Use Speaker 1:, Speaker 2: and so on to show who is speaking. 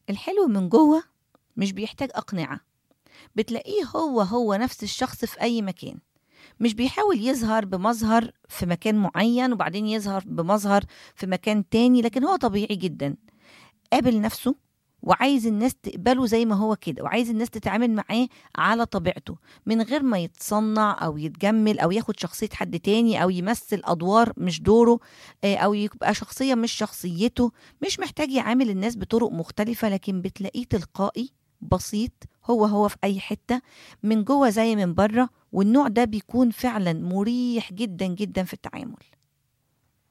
Speaker 1: الحلو من جوه مش بيحتاج أقنعة بتلاقيه هو هو نفس الشخص في أي مكان مش بيحاول يظهر بمظهر في مكان معين وبعدين يظهر بمظهر في مكان تاني لكن هو طبيعي جدا قابل نفسه وعايز الناس تقبله زي ما هو كده وعايز الناس تتعامل معاه على طبيعته من غير ما يتصنع او يتجمل او ياخد شخصيه حد تاني او يمثل ادوار مش دوره آه، او يبقى شخصيه مش شخصيته مش محتاج يعامل الناس بطرق مختلفه لكن بتلاقيه تلقائي بسيط هو هو في اي حته من جوه زي من بره والنوع ده بيكون فعلا مريح جدا جدا في التعامل